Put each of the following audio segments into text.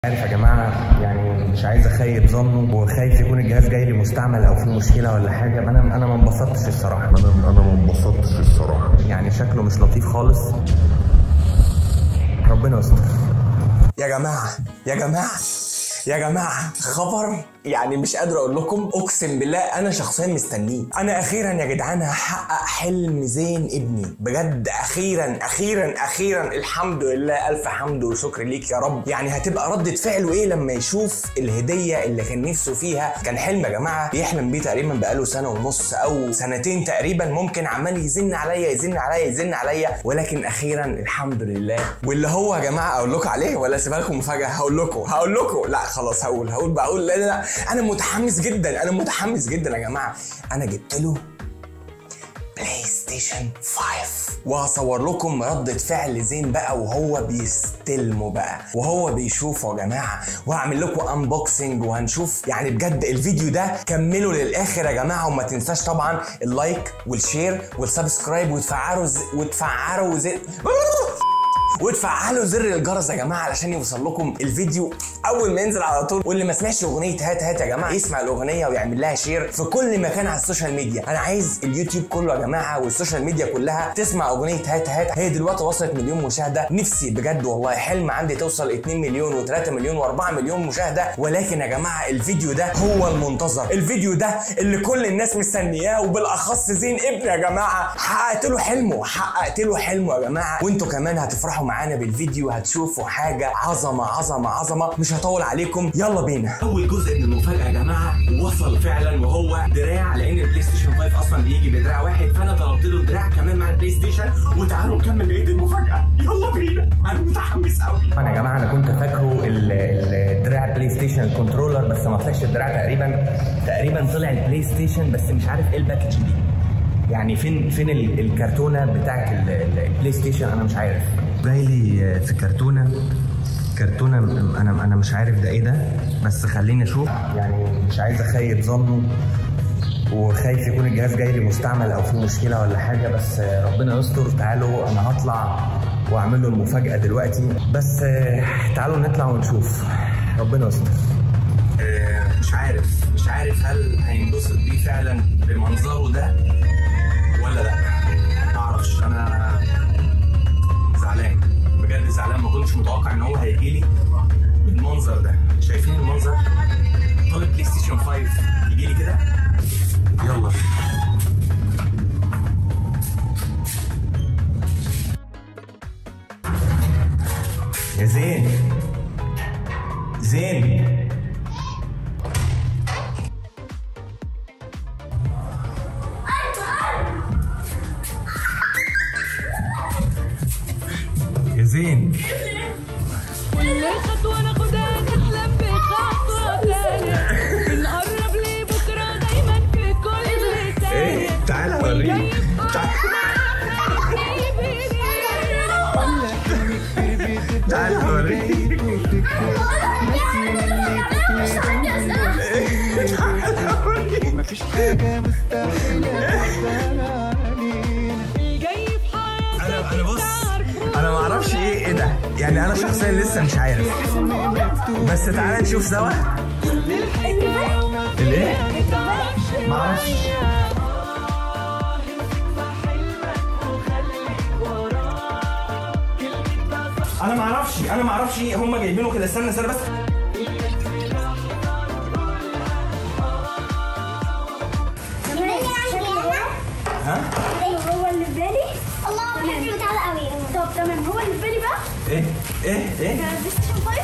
عارف يا جماعه يعني مش عايز اخيب ظنه وخايف يكون الجهاز جاي لي مستعمل او في مشكله ولا حاجه انا انا ما انبسطتش الصراحه انا انا ما انبسطتش الصراحه يعني شكله مش لطيف خالص ربنا يستر يا جماعة يا جماعة يا جماعة خبر يعني مش قادر اقول لكم اقسم بالله انا شخصيا مستنيه انا اخيرا يا جدعان هحقق حلم زين ابني بجد اخيرا اخيرا اخيرا الحمد لله الف حمد وشكر ليك يا رب يعني هتبقى ردة فعله ايه لما يشوف الهدية اللي كان نفسه فيها كان حلم يا جماعة بيحلم بيه تقريبا بقاله سنة ونص او سنتين تقريبا ممكن عمال يزن عليا يزن عليا يزن عليا ولكن اخيرا الحمد لله واللي هو يا جماعة اقول لكم عليه ولا اسيبها لكم مفاجأة هقول لكم هقول لكم لا خلاص هقول هقول بقول لا لا لا انا متحمس جدا انا متحمس جدا يا جماعه انا جبت له بلاي ستيشن 5 وهصور لكم ردة فعل زين بقى وهو بيستلمه بقى وهو بيشوفه يا جماعة وهعمل لكم انبوكسنج وهنشوف يعني بجد الفيديو ده كملوا للآخر يا جماعة وما تنساش طبعا اللايك والشير والسبسكرايب وتفعلوا ز... وتفعلوا زي وتفعلوا زر الجرس يا جماعه علشان يوصل لكم الفيديو اول ما ينزل على طول واللي ما سمعش اغنيه هات هات يا جماعه يسمع الاغنيه ويعمل لها شير في كل مكان على السوشيال ميديا انا عايز اليوتيوب كله يا جماعه والسوشيال ميديا كلها تسمع اغنيه هات هات هي دلوقتي وصلت مليون مشاهده نفسي بجد والله حلم عندي توصل 2 مليون و3 مليون و4 مليون مشاهده ولكن يا جماعه الفيديو ده هو المنتظر الفيديو ده اللي كل الناس مستنياه وبالاخص زين ابني يا جماعه حققت له حلمه حققت له حلمه يا جماعه وانتوا كمان هتفرحوا معانا بالفيديو هتشوفوا حاجه عظمه عظمه عظمه مش هطول عليكم يلا بينا اول جزء من المفاجاه يا جماعه وصل فعلا وهو دراع لان البلاي ستيشن 5 اصلا بيجي بدراع واحد فانا طلبت له دراع كمان مع البلاي ستيشن وتعالوا نكمل بقيه المفاجاه يلا بينا انا متحمس قوي انا يا جماعه انا كنت فاكره ال- ال- الدراع بلاي ستيشن كنترولر بس ما طلعش الدراع تقريبا تقريبا طلع البلاي ستيشن بس مش عارف ايه الباكج دي يعني فين فين ال- الكرتونه بتاعت ال- ال- البلاي ستيشن انا مش عارف جاي لي في كرتونه كرتونه م- انا انا مش عارف ده ايه ده بس خليني اشوف يعني مش عايز اخيب ظنه وخايف يكون الجهاز جاي لي مستعمل او في مشكله ولا حاجه بس ربنا يستر تعالوا انا هطلع واعمل له المفاجاه دلوقتي بس تعالوا نطلع ونشوف ربنا يستر مش عارف مش عارف هل هينبسط بيه فعلا بمنظره ده ولا لا ما اعرفش انا زعلان بجد زعلان ما كنتش متوقع ان هو هيجي لي بالمنظر ده شايفين المنظر طالب بلاي ستيشن 5 يجي لي كده يلا يا زين زين يا زين كل خطوة ناخدها نحلم بخطوة تانية بنقرب لبكرة دايما في كل ايه ثانية تعالى اوريك تعالى اوريك مفيش حاجة مستحيلة جاي في حياتك انا انا بص انا ما اعرفش ايه ايه ده يعني انا شخصيا لسه مش عارف بس تعالى نشوف سوا الايه ما اعرفش انا ما اعرفش انا ما اعرفش ايه هم جايبينه كده استنى استنى بس ها هو اللي في بالي الله حلو تعالى قوي طب تمام هو اللي في بالي بقى ايه ايه ايه بلاي ستيشن 5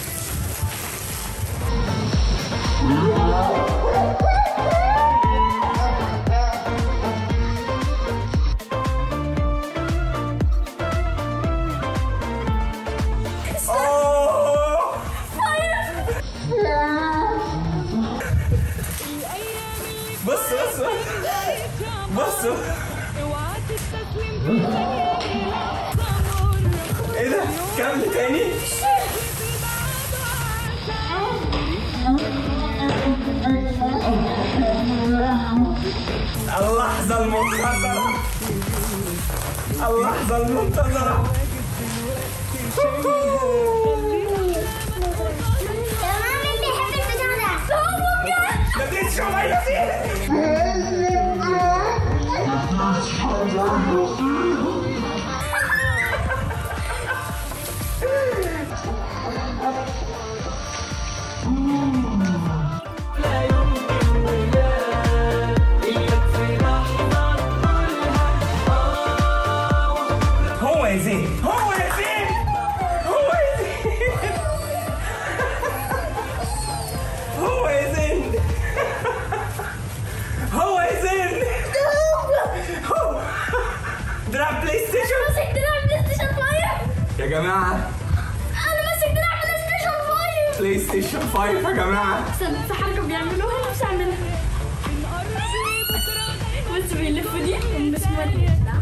أوه. بص بص بص اوعى تستسلم في ثانية صبر ايه ده كمل تاني اللحظة المنتظرة اللحظة المنتظرة ستيشن 5 يا زين هو يا زين هو يا زين هو يا زين هو يا زين هو يا زين هو دراع بلاي ستيشن ماسك دراع بلاي ستيشن 5 يا جماعة انا ماسك دراع بلاي ستيشن 5 بلاي ستيشن 5 يا جماعة استنى في حركه بيعملوها مش هعملها بس بيلف دي المسمار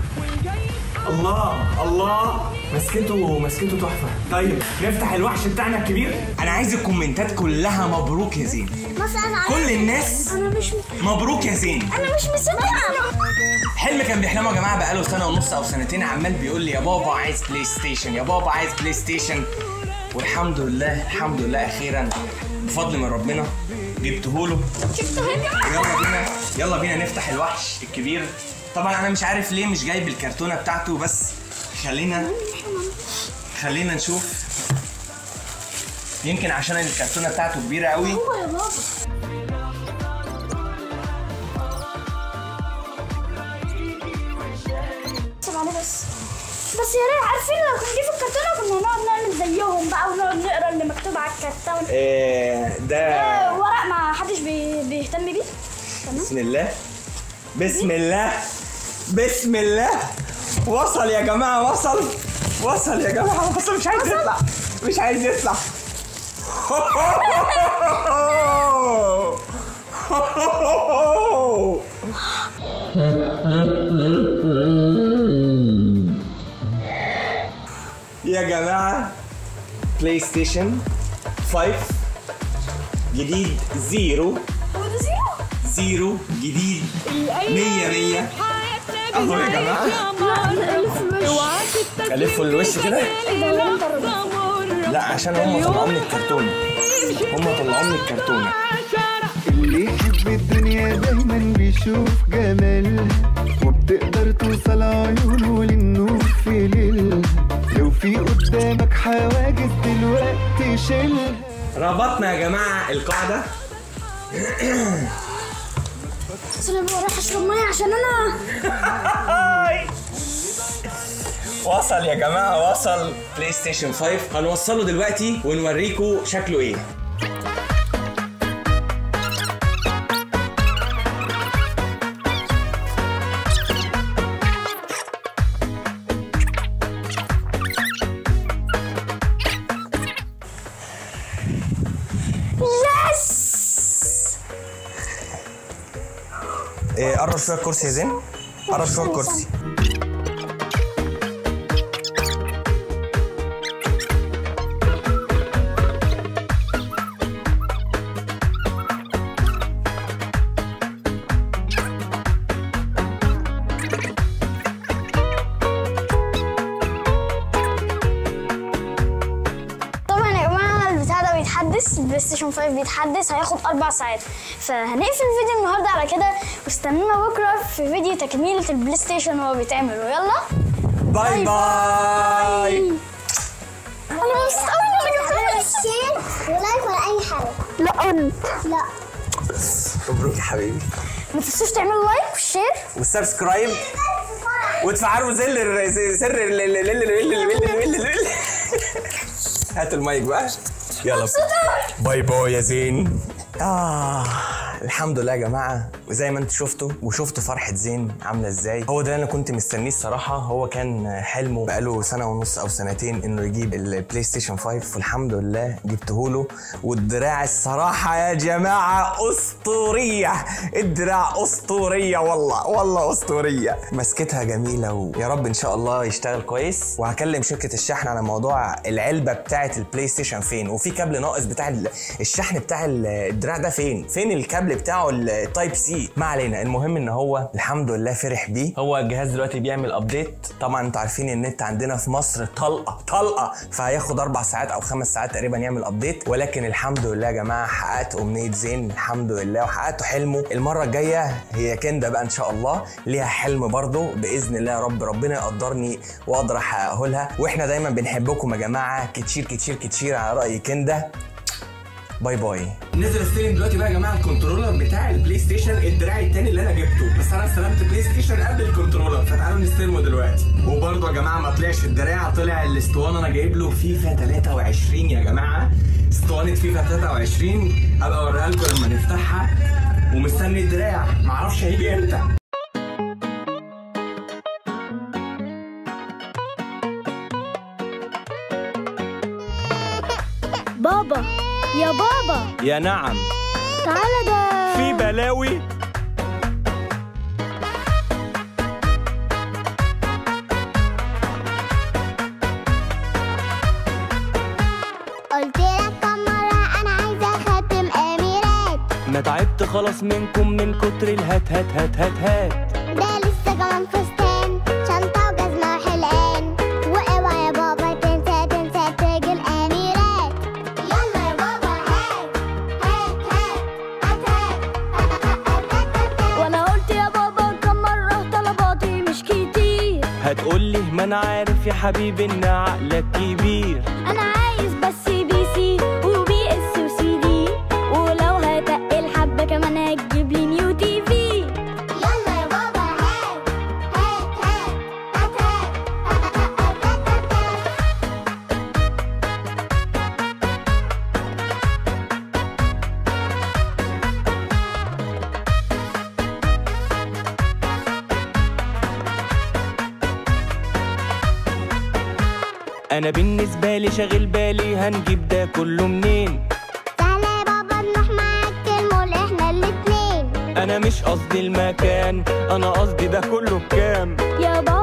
الله الله مسكته مسكته تحفة طيب نفتح الوحش بتاعنا الكبير أنا عايز الكومنتات كلها مبروك يا زين مثلا كل الناس انا مش مبروك يا زين انا مش مصدقه حلم كان بيحلمه يا جماعه بقاله سنه ونص او سنتين عمال بيقول لي يا بابا عايز بلاي ستيشن يا بابا عايز بلاي ستيشن والحمد لله الحمد لله اخيرا بفضل من ربنا جبته له يلا بينا يلا بينا نفتح الوحش الكبير طبعا انا مش عارف ليه مش جايب الكرتونه بتاعته بس خلينا خلينا نشوف يمكن عشان الكرتونه بتاعته كبيره قوي هو يا بابا طب عليه بس بس يا ريت عارفين لو كان جه في الكرتونه كنا نقعد نعمل زيهم بقى ونقعد نقرا اللي مكتوب على الكرتونه إيه ده آه، ورق ما حدش بي... بيهتم بيه بسم الله بسم الله بسم الله وصل يا جماعة وصل وصل يا جماعة وصل مش عايز يطلع مش عايز يطلع يا جماعة بلاي ستيشن 5 جديد زيرو هو ده زيرو زيرو جديد مية مية أهو يا جماعة. ألفه الوش كده؟ لا عشان هم طلعوا من الكرتونة هم طلعوا من الكرتونة اللي يحب الدنيا دايما بيشوف جمالها وبتقدر توصل عيونه للنور في ليلها لو في قدامك حواجز دلوقتي شيلها ربطنا يا جماعة القاعدة بس انا بروح اشرب ميه عشان انا وصل يا جماعة وصل بلاي ستيشن 5 هنوصله دلوقتي ونوريكم شكله ايه يس إيه قرب شوية الكرسي يا زين قرب شوية الكرسي طبعا يا جماعه البتاع ده بيتحدث البلاي ستيشن 5 بيتحدث هياخد اربع ساعات فهنقفل الفيديو النهارده على كده واستنونا بكره في فيديو تكمله البلاي ستيشن وهو بيتعمل ويلا باي باي انا مبسوط قوي ان انا جبت شير ولايك ولا اي حاجه لا انت لا مبروك يا حبيبي ما تنسوش تعملوا لايك وشير والسبسكرايب وتفعلوا زر سر ال- ال- ال- ال- ال- ال- ال- ال- هات المايك بقى يلا باي باي يا زين آه الحمد لله يا جماعة وزي ما انتوا شفتوا وشفتوا فرحة زين عاملة ازاي هو ده اللي انا كنت مستنيه الصراحة هو كان حلمه بقاله سنة ونص او سنتين انه يجيب البلاي ستيشن 5 والحمد لله جبته له والدراع الصراحة يا جماعة اسطورية الدراع اسطورية والله والله اسطورية مسكتها جميلة ويا رب ان شاء الله يشتغل كويس وهكلم شركة الشحن على موضوع العلبة بتاعة البلاي ستيشن فين وفي كابل ناقص بتاع ال- الشحن بتاع ال- الدراع ده فين فين الكابل بتاعه التايب سي بيه ما علينا المهم ان هو الحمد لله فرح بيه هو الجهاز دلوقتي بيعمل ابديت طبعا انتوا عارفين النت عندنا في مصر طلقه طلقه فهياخد اربع ساعات او خمس ساعات تقريبا يعمل ابديت ولكن الحمد لله يا جماعه حققت امنيه زين الحمد لله وحققت حلمه المره الجايه هي كندا بقى ان شاء الله ليها حلم برضه باذن الله يا رب ربنا يقدرني واقدر احققه لها واحنا دايما بنحبكم يا جماعه كتير كتير كتير على راي كندا باي باي نزل استلم دلوقتي بقى يا جماعه الكنترولر بتاع البلاي ستيشن الدراع التاني اللي انا جبته بس انا استلمت البلاي ستيشن قبل الكنترولر فتعالوا نستلمه دلوقتي وبرضه يا جماعه ما طلعش الدراع طلع الاسطوانه انا جايب له فيفا 23 يا جماعه اسطوانه فيفا 23 ابقى اوريها لكم لما نفتحها ومستني الدراع معرفش هيجي امتى بابا يا بابا يا نعم تعالى ده في بلاوي قلت لك كم مرة أنا عايزة خاتم أميرات ما تعبت خلاص منكم من كتر الهات هات هات هات هات ده لسه كمان فستان شنطة وجزمة وحلقان واوعى يا بابا تنسى تنسى تاج الأميرات يلا يا بابا هات هات هات هات هات وانا قلت يا بابا كم مرة طلباتي مش كتير هتقولي ما انا عارف يا حبيبي ان عقلك كبير انا عايز بس بي سي وبي اس وسي دي ولو هتقل حبة كمان هتجيب لي نيو تي في يلا يا بابا هات هات هات هات هات هات انا بالنسبة لي شاغل بالي هنجيب ده كله منين تعالى يا بابا نروح معاك المول احنا الاتنين انا مش قصدي المكان انا قصدي ده كله بكام يا بابا